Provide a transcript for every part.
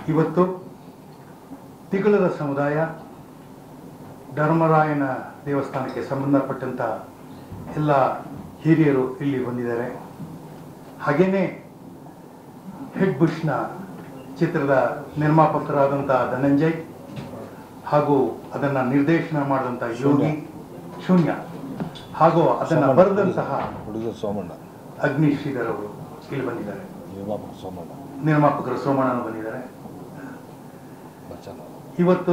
ಇವತ್ತು ತಿಗಳದ ಸಮುದಾಯ ಧರ್ಮರಾಯನ ದೇವಸ್ಥಾನಕ್ಕೆ ಸಂಬಂಧಪಟ್ಟಂಥ ಎಲ್ಲ ಹಿರಿಯರು ಇಲ್ಲಿ ಬಂದಿದ್ದಾರೆ ಹಾಗೇನೆ ಹೆಡ್ ಬುಷ್ನ ಚಿತ್ರದ ನಿರ್ಮಾಪಕರಾದಂಥ ಧನಂಜಯ್ ಹಾಗೂ ಅದನ್ನು ನಿರ್ದೇಶನ ಮಾಡಿದಂಥ ಯೋಗಿ ಶೂನ್ಯ ಹಾಗೂ ಅದನ್ನು ಬರೆದಂತಹ ಹುಡುಗ ಸೋಮಣ್ಣ ಅಗ್ನಿ ಶ್ರೀಧರ್ ಅವರು ಇಲ್ಲಿ ಬಂದಿದ್ದಾರೆ ನಿರ್ಮಾಪಕ ಸೋಮಣ್ಣ ನಿರ್ಮಾಪಕರು ಸೋಮಣ್ಣನು ಬಂದಿದ್ದಾರೆ ಬಚ್ಚನ ಇವತ್ತು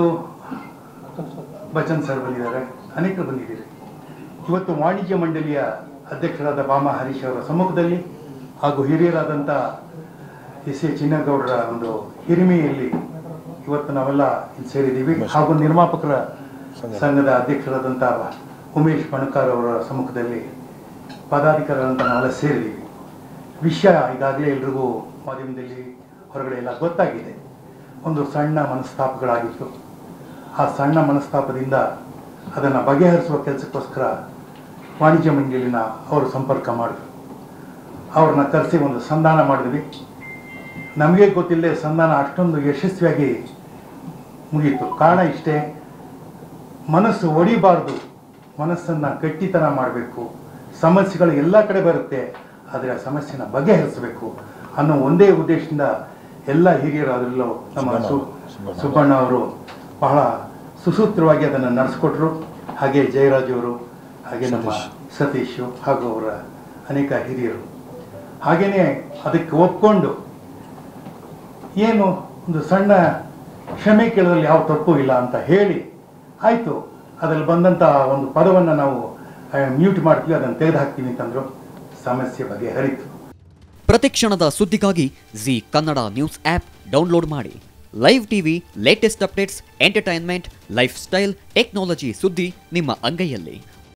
ಬಚ್ಚನ್ ಸರ್ ಬಂದಿದ್ದಾರೆ ಅನೇಕರು ಬಂದಿದ್ದೀರಿ ಇವತ್ತು ವಾಣಿಜ್ಯ ಮಂಡಳಿಯ ಅಧ್ಯಕ್ಷರಾದ ಬಾಮ ಹರೀಶ್ ಅವರ ಸಮ್ಮುಖದಲ್ಲಿ ಹಾಗೂ ಹಿರಿಯರಾದಂಥ ಎಸ್ ಎ ಚಿನ್ನಗೌಡರ ಒಂದು ಹಿರಿಮೆಯಲ್ಲಿ ಇವತ್ತು ನಾವೆಲ್ಲ ಇಲ್ಲಿ ಸೇರಿದ್ದೀವಿ ಹಾಗೂ ನಿರ್ಮಾಪಕರ ಸಂಘದ ಅಧ್ಯಕ್ಷರಾದಂಥ ಉಮೇಶ್ ಬಣಕಾರ್ ಅವರ ಸಮ್ಮುಖದಲ್ಲಿ ಪದಾಧಿಕಾರಿಗಳಂತ ನಾವೆಲ್ಲ ಸೇರಿದ್ದೀವಿ ವಿಷಯ ಈಗಾಗಲೇ ಎಲ್ರಿಗೂ ಮಾಧ್ಯಮದಲ್ಲಿ ಹೊರಗಡೆ ಎಲ್ಲ ಗೊತ್ತಾಗಿದೆ ಒಂದು ಸಣ್ಣ ಮನಸ್ತಾಪಗಳಾಗಿತ್ತು ಆ ಸಣ್ಣ ಮನಸ್ತಾಪದಿಂದ ಅದನ್ನು ಬಗೆಹರಿಸುವ ಕೆಲಸಕ್ಕೋಸ್ಕರ ವಾಣಿಜ್ಯ ಮಂಡಳಿನ ಅವರು ಸಂಪರ್ಕ ಮಾಡಿದ್ರು ಅವ್ರನ್ನ ಕರೆಸಿ ಒಂದು ಸಂಧಾನ ಮಾಡಿದ್ವಿ ನಮಗೆ ಗೊತ್ತಿಲ್ಲದೆ ಸಂಧಾನ ಅಷ್ಟೊಂದು ಯಶಸ್ವಿಯಾಗಿ ಮುಗೀತು ಕಾರಣ ಇಷ್ಟೇ ಮನಸ್ಸು ಒಡಿಬಾರ್ದು ಮನಸ್ಸನ್ನು ಗಟ್ಟಿತನ ಮಾಡಬೇಕು ಸಮಸ್ಯೆಗಳು ಎಲ್ಲ ಕಡೆ ಬರುತ್ತೆ ಆದರೆ ಆ ಸಮಸ್ಯೆನ ಬಗೆಹರಿಸಬೇಕು ಅನ್ನೋ ಒಂದೇ ಉದ್ದೇಶದಿಂದ ಎಲ್ಲ ಹಿರಿಯರು ಅದರಲ್ಲೂ ನಮ್ಮ ಸು ಸುಬ್ಬಣ್ಣ. ಸುಬ್ಬಣ್ಣ ಅವರು ಬಹಳ ಸುಸೂತ್ರವಾಗಿ ಅದನ್ನು ನಡೆಸ್ಕೊಟ್ರು ಹಾಗೆ ಜಯರಾಜ್ ಅವರು ಹಾಗೆ ನಮ್ಮ ಸತೀಶ್. ಸತೀಶು ಹಾಗೂ ಅವರ ಅನೇಕ ಹಿರಿಯರು ಹಾಗೆಯೇ ಅದಕ್ಕೆ ಒಪ್ಕೊಂಡು ಏನು ಒಂದು ಸಣ್ಣ ಕ್ಷಮೆ ಕೇಳೋದ್ರಲ್ಲಿ ಯಾವ ತಪ್ಪು ಇಲ್ಲ ಅಂತ ಹೇಳಿ ಆಯಿತು ಅದ್ರಲ್ಲಿ ಬಂದಂಥ ಒಂದು ಪದವನ್ನು ನಾವು ಮ್ಯೂಟ್ ಮಾಡ್ತೀವಿ ಅದನ್ನು ತೆಗೆದು ಹಾಕ್ತೀವಿ ಅಂತಂದ್ರು ಸಮಸ್ಯೆ ಬಗೆಹರಿತು ಪ್ರತಿಕ್ಷಣದ ಸುದ್ದಿಗಾಗಿ Zee Kannada news app download ಮಾಡಿ live TV latest updates entertainment lifestyle technology ಸುದ್ದಿ ನಿಮ್ಮ ಅಂಗೈಯಲ್ಲಿ